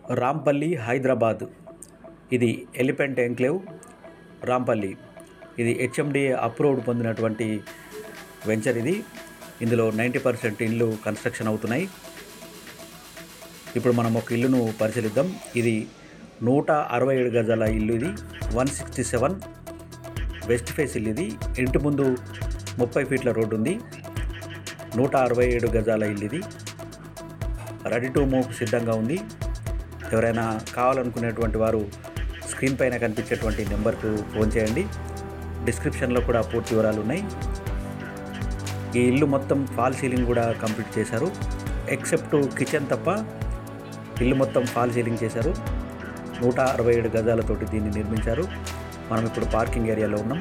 రాంపల్లి హైదరాబాద్ ఇది elephant enclave Rampalli ఇది HMDA approved పొందినటువంటి వెంచర్ ఇది ఇందులో నైంటీ పర్సెంట్ ఇల్లు కన్స్ట్రక్షన్ అవుతున్నాయి ఇప్పుడు మనం ఒక ఇల్లును పరిశీలిద్దాం ఇది నూట అరవై ఏడు గజాల ఇల్లు ఇది one sixty seven west face ఇల్లు ఇది ఇంటి ముందు ముప్పై ఫీట్ల రోడ్డు ఉంది నూట అరవై ఏడు గజాల ఇల్లు ఇది రెడీ టు మూవ్ సిద్ధంగా ఉంది ఎవరైనా కావాలనుకునేటువంటి వారు స్క్రీన్ పైన కనిపించేటువంటి నెంబర్కు ఫోన్ చేయండి డిస్క్రిప్షన్లో కూడా పూర్తి వివరాలు ఉన్నాయి ఈ ఇల్లు మొత్తం ఫాల్ సీలింగ్ కూడా కంప్లీట్ చేశారు ఎక్సెప్ట్ కిచెన్ తప్ప ఇల్లు మొత్తం ఫాల్ సీలింగ్ చేశారు నూట అరవై ఏడు గజాలతోటి దీన్ని నిర్మించారు మనం ఇప్పుడు పార్కింగ్ ఏరియాలో ఉన్నాం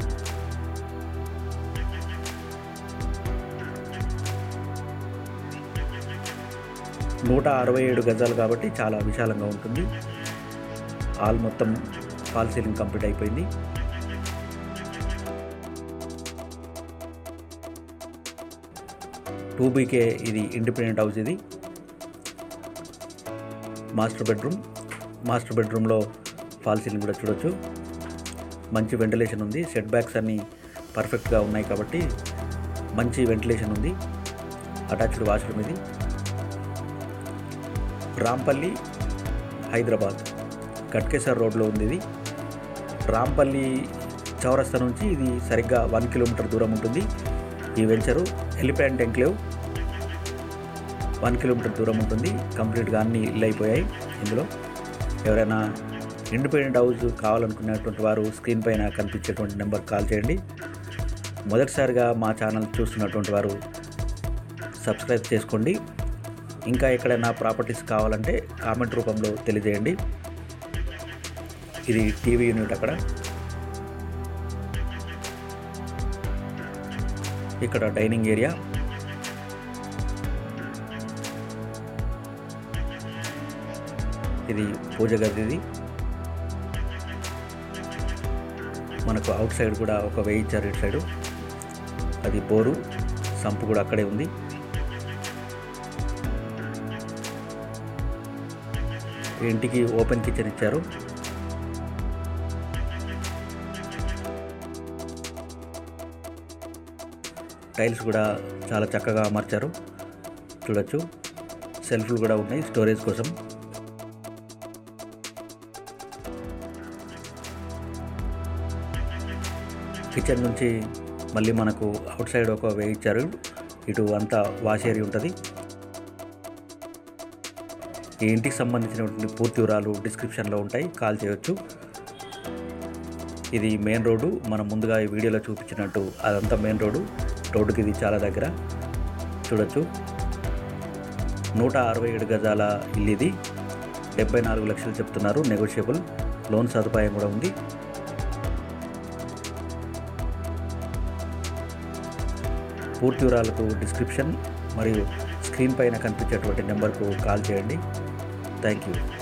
నూట అరవై ఏడు గజాలు కాబట్టి చాలా విశాలంగా ఉంటుంది హాల్ మొత్తం ఫాల్ సీలింగ్ కంప్లీట్ అయిపోయింది టూ బీకే ఇది ఇండిపెండెంట్ హౌస్ ఇది మాస్టర్ బెడ్రూమ్ మాస్టర్ బెడ్రూమ్లో ఫాల్ సీలింగ్ కూడా చూడొచ్చు మంచి వెంటిలేషన్ ఉంది సెట్ బ్యాక్స్ అన్నీ పర్ఫెక్ట్గా ఉన్నాయి కాబట్టి మంచి వెంటిలేషన్ ఉంది అటాచ్డ్ వాష్రూమ్ ఇది రాంపల్లి హైదరాబాద్ కట్కేసర్ రోడ్లో ఉంది ఇది రాంపల్లి చౌరస్తా నుంచి ఇది సరిగ్గా వన్ కిలోమీటర్ దూరం ఉంటుంది ఈ venture elephant enclave one kilometre దూరం ఉంటుంది కంప్లీట్గా అన్ని ఇల్లు అయిపోయాయి ఇందులో ఎవరైనా ఇండిపెండెంట్ హౌస్ కావాలనుకునేటువంటి వారు స్క్రీన్ పైన కనిపించేటువంటి నెంబర్ కాల్ చేయండి మొదటిసారిగా మా ఛానల్ చూస్తున్నటువంటి వారు సబ్స్క్రైబ్ చేసుకోండి ఇంకా ఎక్కడైనా ప్రాపర్టీస్ కావాలంటే కామెంట్ రూపంలో తెలియజేయండి ఇది టీవీ యూనిట్ అక్కడ ఇక్కడ డైనింగ్ ఏరియా ఇది పూజ గది ఇది మనకు అవుట్ సైడ్ కూడా ఒక వెయ్యి ఇచ్చారు ఇటు సైడు అది బోరు సంపు కూడా అక్కడే ఉంది ఇంటికి ఓపెన్ కిచెన్ ఇచ్చారు టైల్స్ కూడా చాలా చక్కగా అమర్చారు చూడొచ్చు సెల్ఫ్లు కూడా ఉన్నాయి స్టోరేజ్ కోసం కిచెన్ నుంచి మళ్ళీ మనకు అవుట్ సైడ్ ఒక వే ఇచ్చారు ఇటు అంతా వాష్ ఏరియా ఉంటుంది ఈ ఇంటికి సంబంధించినటువంటి పూర్తి వివరాలు డిస్క్రిప్షన్లో ఉంటాయి కాల్ చేయొచ్చు ఇది మెయిన్ రోడ్డు మనం ముందుగా ఈ వీడియోలో చూపించినట్టు అదంతా మెయిన్ రోడ్డు రోడ్డుకి ఇది చాలా దగ్గర చూడొచ్చు నూట అరవై ఏడు గజాల ఇల్లు ఇది డెబ్బై నాలుగు లక్షలు చెప్తున్నారు నెగోషియబుల్ లోన్ సదుపాయం కూడా ఉంది పూర్తి వివరాలకు డిస్క్రిప్షన్ మరియు స్క్రీన్ పైన కనిపించేటువంటి నెంబర్కు కాల్ చేయండి థ్యాంక్ యూ